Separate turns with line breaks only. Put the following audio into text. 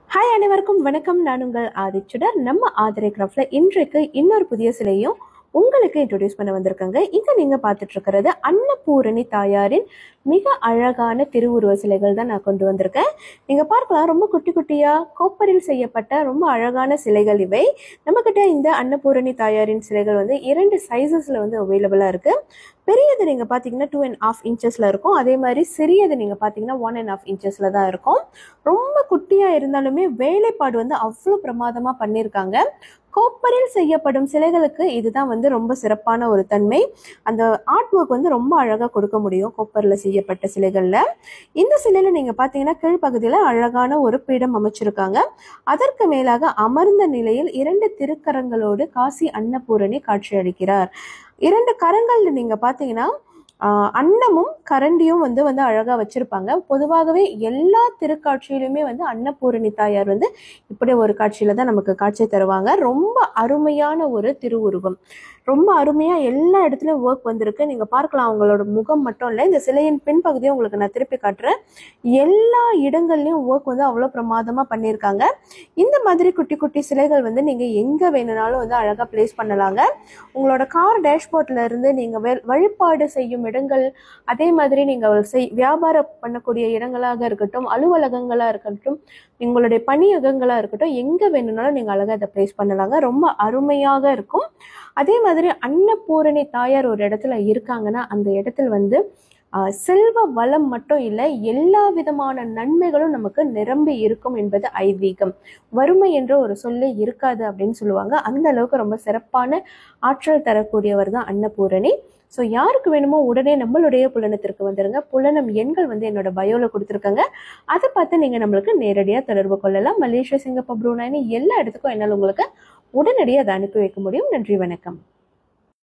hi அனைவருக்கும் வணக்கம் நான் உங்கள் ஆதிச்சுடர் நம்ம ஆதிரை கிராஃப்ட்ல இன்றைக்கு இன்னொரு புதிய சிலையும் உங்களுக்கு இன்ட்ரோடியூஸ் பண்ண வந்திருக்கேங்க இங்க நீங்க பார்த்துட்டு இருக்கிறது அன்னபூரணி தாயாரின் மிக அழகான திருவுருவ சிலைகள் தான் நான் கொண்டு வந்திருக்கேன் நீங்க பார்க்கலாம் ரொம்ப குட்டி குட்டியா கோப்பரில் செய்யப்பட்ட ரொம்ப அழகான சிலைகள் இவை நம்மக்கிட்ட இந்த அன்னபூரணி தாயாரின் சிலைகள் வந்து இரண்டு சைஸஸ்ல வந்து அவைலபிளா இருக்கு பெரியது நீங்க பாத்தீங்கன்னா டூ அண்ட் ஆஃப் இன்ச்சஸ்ல இருக்கும் அதே மாதிரி சிறியது நீங்க பாத்தீங்கன்னா ஒன் அண்ட் ஆஃப் இன்ச்சஸ்ல தான் இருக்கும் ரொம்ப குட்டியா இருந்தாலுமே வேலைப்பாடு வந்து அவ்வளோ பிரமாதமா பண்ணியிருக்காங்க கோப்பரில் செய்யப்படும் சிலைகளுக்கு இதுதான் வந்து ரொம்ப சிறப்பான ஒரு தன்மை அந்த ஆர்ட் ஒர்க் வந்து ரொம்ப அழகா கொடுக்க முடியும் கோப்பரில் செய்யப்பட்ட சிலைகள்ல இந்த சிலையில நீங்க பாத்தீங்கன்னா கீழ்ப்பகுதியில அழகான ஒரு பீடம் அமைச்சிருக்காங்க அதற்கு மேலாக அமர்ந்த நிலையில் இரண்டு திருக்கரங்களோடு காசி அன்னபூரணி காட்சியளிக்கிறார் இரண்டு கரங்கள் நீங்க பாத்தீங்கன்னா ஆஹ் அன்னமும் கரண்டியும் வந்து வந்து அழகா வச்சிருப்பாங்க பொதுவாகவே எல்லா திருக்காட்சியிலுமே வந்து அன்னபூரணி தாயார் வந்து இப்படி ஒரு காட்சியில தான் நமக்கு காட்சி தருவாங்க ரொம்ப அருமையான ஒரு திருவுருவம் ரொம்ப அருமையா எல்லா இடத்துலயும் ஒர்க் வந்திருக்கு நீங்க பார்க்கலாம் அவங்களோட முகம் மட்டும் இல்லை இந்த சிலையின் பின்பகுதியும் உங்களுக்கு நான் திருப்பி காட்டுறேன் எல்லா இடங்கள்லயும் ஒர்க் வந்து அவ்வளோ பிரமாதமா பண்ணியிருக்காங்க இந்த மாதிரி குட்டி குட்டி சிலைகள் வந்து நீங்க எங்க வேணும்னாலும் வந்து அழகா பிளேஸ் பண்ணலாங்க உங்களோட கார் டேஷ்போர்ட்ல இருந்து நீங்க வே- வழிபாடு செய்யும் இடங்கள் அதே மாதிரி நீங்க செய் வியாபாரம் பண்ணக்கூடிய இடங்களாக இருக்கட்டும் அலுவலகங்களா இருக்கட்டும் உங்களுடைய பணியகங்களா இருக்கட்டும் எங்க வேணும்னாலும் நீங்க அழகா இதை பிளேஸ் பண்ணலாங்க ரொம்ப அருமையாக இருக்கும் அதே மாதிரி அன்னபூரணி தாயார் ஒரு இடத்துல இருக்காங்கன்னா அந்த இடத்துல வந்து ஆஹ், செல்வ வளம் மட்டும் இல்லை எல்லா விதமான நன்மைகளும் நமக்கு நிரம்பி இருக்கும் என்பது ஐதீகம் வறுமை என்ற ஒரு சொல்லே இருக்காது அப்படின்னு சொல்லுவாங்க அந்த அளவுக்கு ரொம்ப சிறப்பான ஆற்றல் தரக்கூடியவர் தான் அன்னபூரணி ஸோ யாருக்கு வேணுமோ உடனே நம்மளுடைய புலனத்திற்கு வந்துருங்க புலனம் எண்கள் வந்து என்னோட பயோல கொடுத்துருக்காங்க அதை பார்த்து நீங்கள் நம்மளுக்கு நேரடியாக தொடர்பு கொள்ளலாம் மலேசியா சிங்கப்பூர் ப்ரூனாயின்னு எல்லா இடத்துக்கும் என்னால் உங்களுக்கு உடனடியாக அதை அனுப்பி வைக்க முடியும் நன்றி வணக்கம்